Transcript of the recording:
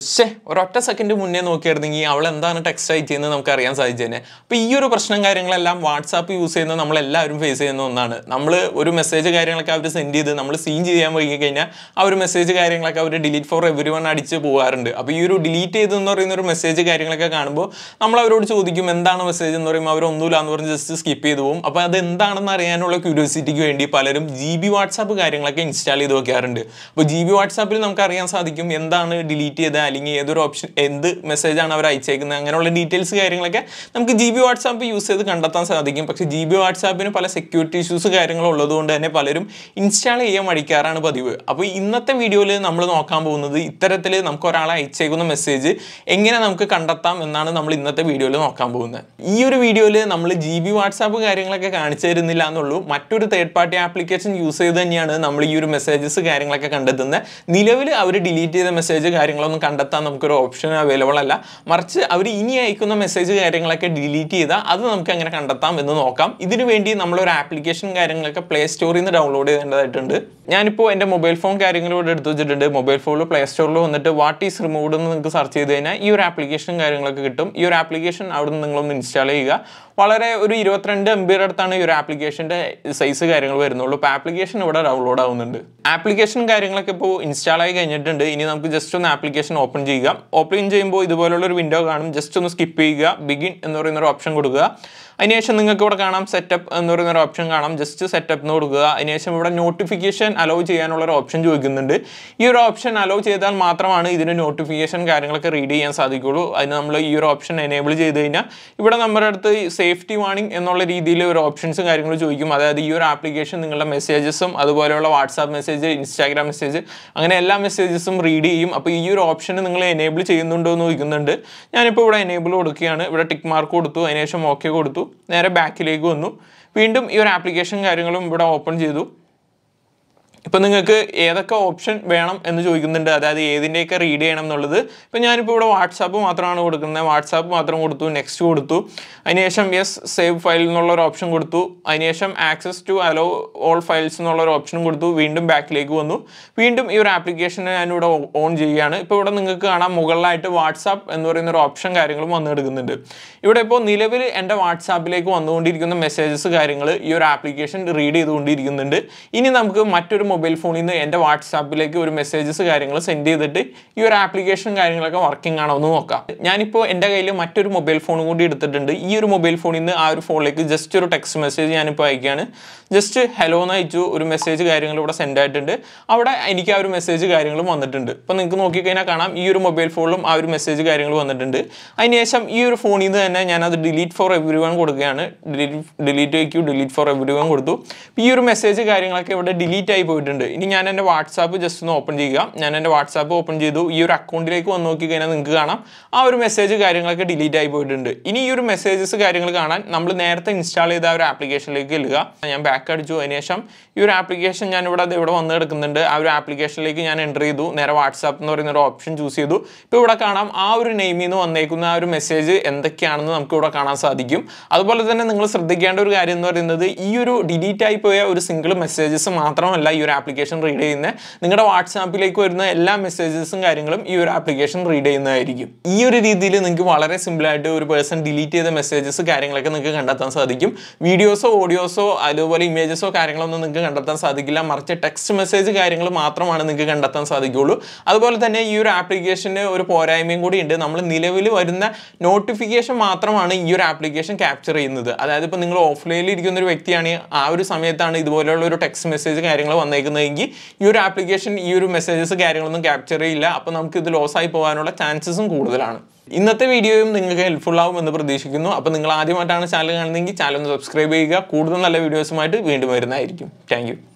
ശേ ഒരൊറ്റ സെക്കൻഡ് മുന്നേ നോക്കിയായിരുന്നെങ്കിൽ അവൾ എന്താണ് ടെക്സ്റ്റ് അയച്ചതെന്ന് നമുക്ക് അറിയാൻ സാധിച്ചേനെ അപ്പോൾ ഈ ഒരു പ്രശ്നം കാര്യങ്ങളെല്ലാം വാട്സാപ്പ് യൂസ് ചെയ്യുന്ന നമ്മളെല്ലാവരും ഫേസ് ചെയ്യുന്ന ഒന്നാണ് നമ്മൾ ഒരു മെസ്സേജ് കാര്യങ്ങളൊക്കെ അവർ സെൻഡ് ചെയ്ത് നമ്മൾ സീൻ ചെയ്യാൻ വൈകി കഴിഞ്ഞാൽ ആ ഒരു മെസ്സേജ് കാര്യങ്ങളൊക്കെ അവർ ഡിലീറ്റ് ഫോർ എവരി വൺ അടിച്ച് പോകാറുണ്ട് അപ്പോൾ ഈ ഒരു ഡിലീറ്റ് ചെയ്തെന്ന് പറയുന്ന ഒരു മെസ്സേജ് കാര്യങ്ങളൊക്കെ കാണുമ്പോൾ നമ്മൾ അവരോട് ചോദിക്കും എന്താണ് മെസ്സേജ് എന്ന് പറയുമ്പോൾ അവർ ഒന്നുമില്ല എന്ന് പറഞ്ഞ് ജസ്റ്റ് സ്കിപ്പ് ചെയ്ത് പോകും അപ്പോൾ അത് എന്താണെന്ന് അറിയാനുള്ള ക്യൂരിയോസിറ്റിക്ക് വേണ്ടി പലരും ജി ബി വാട്സാപ്പ് കാര്യങ്ങളൊക്കെ ഇൻസ്റ്റാൾ ചെയ്ത് വെക്കാറുണ്ട് അപ്പോൾ ജി ബി വാട്സാപ്പിൽ നമുക്ക് അറിയാൻ സാധിക്കും എന്താണ് ഡിലീറ്റ് ചെയ്തത് അല്ലെങ്കിൽ ഏതൊരു ഓപ്ഷൻ എന്ത് മെസ്സേജാണ് അവർ അയച്ചേക്കുന്നത് അങ്ങനെയുള്ള ഡീറ്റെയിൽസ് കാര്യങ്ങളൊക്കെ നമുക്ക് ജി ബി വാട്സാപ്പ് യൂസ് ചെയ്ത് കണ്ടെത്താൻ സാധിക്കും പക്ഷേ ജി ബി വാട്സാപ്പിന് പല സെക്യൂരിറ്റി ഇഷ്യൂസ് കാര്യങ്ങളും ഉള്ളതുകൊണ്ട് തന്നെ പലരും ഇൻസ്റ്റാൾ ചെയ്യാൻ മടിക്കാറാണ് പതിവ് അപ്പോൾ ഇന്നത്തെ വീഡിയോയിൽ നമ്മൾ നോക്കാൻ പോകുന്നത് ഇത്തരത്തിൽ നമുക്ക് ഒരാളെ അയച്ചേക്കുന്ന മെസ്സേജ് എങ്ങനെ നമുക്ക് കണ്ടെത്താം എന്നാണ് നമ്മൾ ഇന്നത്തെ വീഡിയോയിൽ നോക്കാൻ പോകുന്നത് ഈ ഒരു വീഡിയോയിൽ നമ്മൾ ജി ബി വാട്സാപ്പ് കാര്യങ്ങളൊക്കെ കാണിച്ചു തരുന്നില്ല എന്നുള്ളൂ മറ്റൊരു തേർഡ് പാർട്ടി ആപ്ലിക്കേഷൻ യൂസ് ചെയ്ത് തന്നെയാണ് നമ്മൾ ഈ ഒരു മെസ്സേജസ് കാര്യങ്ങളൊക്കെ കണ്ടെത്തുന്നത് നിലവിൽ അവർ ഡിലീറ്റ് ചെയ്ത മെസ്സേജ് കാര്യങ്ങളൊന്നും കണ്ടെത്താൻ നമുക്കൊരു ഓപ്ഷൻ അവൈലബിൾ അല്ല മറിച്ച് അവർ ഇനി അയക്കുന്ന മെസ്സേജ് കാര്യങ്ങളൊക്കെ ഡിലീറ്റ് ചെയ്താൽ അത് നമുക്ക് എങ്ങനെ കണ്ടെത്താം എന്ന് നോക്കാം ഇതിനു വേണ്ടി നമ്മളൊരു ആപ്ലിക്കേഷൻ കാര്യങ്ങളൊക്കെ പ്ലേ സ്റ്റോറിൽ നിന്ന് ഡൗൺലോഡ് ചെയ്യേണ്ടതായിട്ടുണ്ട് ഞാനിപ്പോൾ എൻ്റെ മൊബൈൽ ഫോൺ കാര്യങ്ങളോട് എടുത്തു വെച്ചിട്ടുണ്ട് മൊബൈൽ ഫോണിൽ പ്ലേ സ്റ്റോറിൽ വന്നിട്ട് വാട്ട് ഈസ് റിമൂവ്ഡ് എന്ന് നിങ്ങൾക്ക് സെർച്ച് ചെയ്ത് കഴിഞ്ഞാൽ ഈ ഒരു ആപ്ലിക്കേഷൻ കാര്യങ്ങളൊക്കെ കിട്ടും ഈ ഒരു ആപ്ലിക്കേഷൻ അവിടെ നിന്ന് നിങ്ങളൊന്ന് ഇൻസ്റ്റാൾ ചെയ്യുക വളരെ ഒരു ഇരുപത്തിരണ്ട് എം ബിയുടെ അടുത്താണ് ഈ ഒരു ആപ്ലിക്കേഷൻ്റെ സൈസ് കാര്യങ്ങൾ വരുന്നുള്ളൂ അപ്പോൾ ആപ്ലിക്കേഷൻ ഇവിടെ ഡൗൺലോഡ് ആവുന്നുണ്ട് ആപ്ലിക്കേഷൻ കാര്യങ്ങളൊക്കെ ഇപ്പോൾ ഇൻസ്റ്റാൾ ആയി കഴിഞ്ഞിട്ടുണ്ട് ഇനി നമുക്ക് ജസ്റ്റ് ഒന്ന് ആപ്ലിക്കേഷൻ ഓപ്പൺ ചെയ്യുക ഓപ്പൺ ചെയ്യുമ്പോൾ ഇതുപോലുള്ള ഒരു വിൻഡോ കാണും ജസ്റ്റ് ഒന്ന് സ്കിപ്പ് ചെയ്യുക ബിഗിൻ എന്ന് പറയുന്ന ഒരു ഓപ്ഷൻ കൊടുക്കുക അതിനുശേഷം നിങ്ങൾക്ക് ഇവിടെ കാണാം സെറ്റപ്പ് എന്ന് പറയുന്ന ഒരു ഓപ്ഷൻ കാണാം ജസ്റ്റ് സെറ്റപ്പ് എന്ന് കൊടുക്കുക അതിനുശേഷം ഇവിടെ നോട്ടിഫിക്കേഷൻ അലോ ചെയ്യാനുള്ള ഒരു ഓപ്ഷൻ ചോദിക്കുന്നുണ്ട് ഈ ഒരു ഓപ്ഷൻ അലോ ചെയ്താൽ മാത്രമാണ് ഇതിന് നോട്ടിഫിക്കേഷൻ കാര്യങ്ങളൊക്കെ റീഡ് ചെയ്യാൻ സാധിക്കുള്ളൂ അതിന് നമ്മൾ ഈ ഒരു ഓപ്ഷൻ എനേബിൾ ചെയ്ത് കഴിഞ്ഞാൽ ഇവിടെ നമ്മുടെ അടുത്ത് സേഫ്റ്റി വാണിംഗ് എന്നുള്ള രീതിയിൽ ഒരു ഓപ്ഷൻസ് കാര്യങ്ങൾ ചോദിക്കും അതായത് ഈ ഒരു ആപ്ലിക്കേഷൻ നിങ്ങളുടെ മെസ്സേജസും അതുപോലെയുള്ള വാട്സാപ്പ് മെസ്സേജ് ഇൻസ്റ്റാഗ്രാം മെസ്സേജ് അങ്ങനെ എല്ലാ മെസ്സേജസും റീഡ് ചെയ്യും അപ്പോൾ ഈ ഒരു ഓപ്ഷൻ നിങ്ങൾ എനേബിൾ ചെയ്യുന്നുണ്ടോ എന്ന് ചോദിക്കുന്നുണ്ട് ഞാനിപ്പോൾ ഇവിടെ എനേബിൾ കൊടുക്കുകയാണ് ഇവിടെ ടിക്ക് മാർക്ക് കൊടുത്തു അതിനുശേഷം ഓക്കെ കൊടുത്തു നേരെ ബാക്കിലേക്ക് വന്നു വീണ്ടും ഈ ഒരു ആപ്ലിക്കേഷൻ കാര്യങ്ങളും ഇവിടെ ഓപ്പൺ ചെയ്തു ഇപ്പം നിങ്ങൾക്ക് ഏതൊക്കെ ഓപ്ഷൻ വേണം എന്ന് ചോദിക്കുന്നുണ്ട് അതായത് ഏതിൻ്റെയൊക്കെ റീഡ് ചെയ്യണം എന്നുള്ളത് ഇപ്പം ഞാനിപ്പോൾ ഇവിടെ വാട്സാപ്പ് മാത്രമാണ് കൊടുക്കുന്നത് വാട്സാപ്പ് മാത്രം കൊടുത്തു നെക്സ്റ്റ് കൊടുത്തു അതിനുശേഷം യെസ് സേവ് ഫയൽ എന്നുള്ള ഒരു ഓപ്ഷൻ കൊടുത്തു അതിനുശേഷം access to allow all files എന്നുള്ള ഒരു ഓപ്ഷൻ കൊടുത്തു വീണ്ടും ബാക്കിലേക്ക് വന്നു വീണ്ടും ഈ ഒരു ആപ്ലിക്കേഷൻ ഞാനിവിടെ ഓൺ ചെയ്യുകയാണ് ഇപ്പോൾ ഇവിടെ നിങ്ങൾക്ക് കാണാം മുകളിലായിട്ട് വാട്സാപ്പ് എന്ന് പറയുന്ന ഒരു ഓപ്ഷൻ കാര്യങ്ങളും വന്നു എടുക്കുന്നുണ്ട് ഇവിടെ ഇപ്പോൾ നിലവിൽ എൻ്റെ വാട്സാപ്പിലേക്ക് വന്നുകൊണ്ടിരിക്കുന്ന മെസ്സേജസ് കാര്യങ്ങൾ ഈ ഒരു ആപ്ലിക്കേഷൻ റീഡ് ചെയ്തുകൊണ്ടിരിക്കുന്നുണ്ട് ഇനി നമുക്ക് മറ്റൊരു മൊബൈൽ ഫോണിൽ നിന്ന് എൻ്റെ വാട്സാപ്പിലേക്ക് ഒരു മെസ്സേജസ് കാര്യങ്ങൾ സെൻഡ് ചെയ്തിട്ട് ഈ ഒരു ആപ്ലിക്കേഷൻ കാര്യങ്ങളൊക്കെ വർക്കിംഗ് ആണോ എന്ന് നോക്കാം ഞാനിപ്പോൾ എൻ്റെ കയ്യിൽ മറ്റൊരു മൊബൈൽ ഫോൺ കൂടി എടുത്തിട്ടുണ്ട് ഈ ഒരു മൊബൈൽ ഫോണിൽ നിന്ന് ആ ഒരു ഫോണിലേക്ക് ജസ്റ്റ് ഒരു ടെക്സ്റ്റ് മെസ്സേജ് ഞാനിപ്പോൾ അയക്കുകയാണ് ജസ്റ്റ് ഹലോ എന്ന് അയച്ചു ഒരു മെസ്സേജ് കാര്യങ്ങൾ ഇവിടെ സെൻഡ് ആയിട്ടുണ്ട് അവിടെ എനിക്ക് ആ ഒരു മെസ്സേജ് കാര്യങ്ങളും വന്നിട്ടുണ്ട് ഇപ്പോൾ നിങ്ങൾക്ക് നോക്കിക്കഴിഞ്ഞാൽ കാണാം ഈ ഒരു മൊബൈൽ ഫോണിലും ആ ഒരു മെസ്സേജ് കാര്യങ്ങൾ വന്നിട്ടുണ്ട് അതിനുശേഷം ഈ ഒരു ഫോണിൽ നിന്ന് തന്നെ ഞാനത് ഡിലീറ്റ് ഫോർ എവരി വൺ കൊടുക്കുകയാണ് ഡിലീറ്റ് ഡിലീറ്റ് വയ്ക്കൂ ഡിലീറ്റ് ഫോർ എവരി വൺ കൊടുത്തു ഈ ഒരു മെസ്സേജ് കാര്യങ്ങളൊക്കെ ഇവിടെ ഡിലീറ്റ് ആയി പോയിട്ടുണ്ട് ഇനി ഞാൻ എൻ്റെ വാട്സാപ്പ് ജസ്റ്റ് ഒന്ന് ഓപ്പൺ ചെയ്യുക ഞാൻ എൻ്റെ വാട്സാപ്പ് ഓപ്പൺ ചെയ്തു ഈ ഒരു അക്കൗണ്ടിലേക്ക് വന്ന് നോക്കി കഴിഞ്ഞാൽ നിങ്ങൾക്ക് കാണാം ആ ഒരു മെസ്സേജ് കാര്യങ്ങളൊക്കെ ഡിലീറ്റ് ആയി പോയിട്ടുണ്ട് ഇനി ഈ ഒരു മെസ്സേജസ് കാര്യങ്ങൾ കാണാൻ നമ്മൾ നേരത്തെ ഇൻസ്റ്റാൾ ചെയ്ത ആ ഒരു ആപ്ലിക്കേഷനിലേക്ക് ചെല്ലുക ഞാൻ ബാക്ക് അടിച്ചു അതിനുശേഷം ഈ ഒരു ആപ്ലിക്കേഷൻ ഞാൻ ഇവിടെ ഇവിടെ വന്ന് കിടക്കുന്നുണ്ട് ആ ഒരു ആപ്ലിക്കേഷനിലേക്ക് ഞാൻ എൻ്റർ ചെയ്തു നേരെ വാട്സാപ്പ് എന്ന് പറയുന്ന ഒരു ഓപ്ഷൻ ചൂസ് ചെയ്തു ഇപ്പോൾ ഇവിടെ കാണാം ആ ഒരു നെയിമിൽ നിന്ന് വന്നേക്കുന്ന ആ ഒരു മെസ്സേജ് എന്തൊക്കെയാണെന്ന് നമുക്ക് ഇവിടെ കാണാൻ സാധിക്കും അതുപോലെ തന്നെ നിങ്ങൾ ശ്രദ്ധിക്കേണ്ട ഒരു കാര്യം എന്ന് പറയുന്നത് ഈ ഒരു ഡിലീറ്റ് ആയി പോയ ഒരു സിംഗിൾ മെസ്സേജസ് മാത്രമല്ല ഈ ഒരു ആപ്ലിക്കേഷൻ റീഡ് ചെയ്യുന്നത് നിങ്ങളുടെ വാട്സാപ്പിലേക്ക് വരുന്ന എല്ലാ മെസ്സേജസും കാര്യങ്ങളും ഈ ഒരു ആപ്ലിക്കേഷൻ റീഡ് ചെയ്യുന്നതായിരിക്കും ഈ ഒരു രീതിയിൽ നിങ്ങൾക്ക് വളരെ സിമ്പിളായിട്ട് ഒരു പേഴ്സൺ ഡിലീറ്റ് ചെയ്ത മെസ്സേജസ് കാര്യങ്ങളൊക്കെ നിങ്ങൾക്ക് കണ്ടെത്താൻ സാധിക്കും വീഡിയോസോ ഓഡിയോസോ അതുപോലെ ഇമേജസോ കാര്യങ്ങളൊന്നും നിങ്ങൾക്ക് കണ്ടെത്താൻ സാധിക്കില്ല മറിച്ച് ടെക്സ്റ്റ് മെസ്സേജ് കാര്യങ്ങൾ മാത്രമാണ് നിങ്ങൾക്ക് കണ്ടെത്താൻ സാധിക്കുള്ളൂ അതുപോലെ തന്നെ ഈ ഒരു ആപ്ലിക്കേഷന് ഒരു പോരായ്മയും കൂടി ഉണ്ട് നമ്മൾ നിലവിൽ വരുന്ന നോട്ടിഫിക്കേഷൻ മാത്രമാണ് ഈ ഒരു ആപ്ലിക്കേഷൻ ക്യാപ്ചർ ചെയ്യുന്നത് അതായത് ഇപ്പോൾ നിങ്ങൾ ഓഫ്ലൈനിൽ ഇരിക്കുന്ന ഒരു വ്യക്തിയാണ് ആ ഒരു സമയത്താണ് ഇതുപോലെയുള്ള ഒരു ടെക്സ്റ്റ് മെസ്സേജ് കാര്യങ്ങൾ വന്നേക്കുന്നതെങ്കിൽ ഈ ഒരു ആപ്ലിക്കേഷൻ ഈ ഒരു മെസ്സേജസ് കാര്യങ്ങളൊന്നും ക്യാപ്ചർ ചെയ്യില്ല അപ്പോൾ നമുക്ക് ഇത് ലോസ് ആയി പോകാനുള്ള ചാൻസസും കൂടുതലാണ് ഇന്നത്തെ വീഡിയോയും നിങ്ങൾക്ക് ഹെൽപ്ഫുൾ ആവും എന്ന് പ്രതീക്ഷിക്കുന്നു അപ്പോൾ നിങ്ങൾ ആദ്യമായിട്ടാണ് ചാനൽ കാണുന്നതെങ്കിൽ ചാനൽ ഒന്ന് സബ്സ്ക്രൈബ് ചെയ്യുക കൂടുതൽ നല്ല വീഡിയോസുമായിട്ട് വീണ്ടും വരുന്നതായിരിക്കും താങ്ക്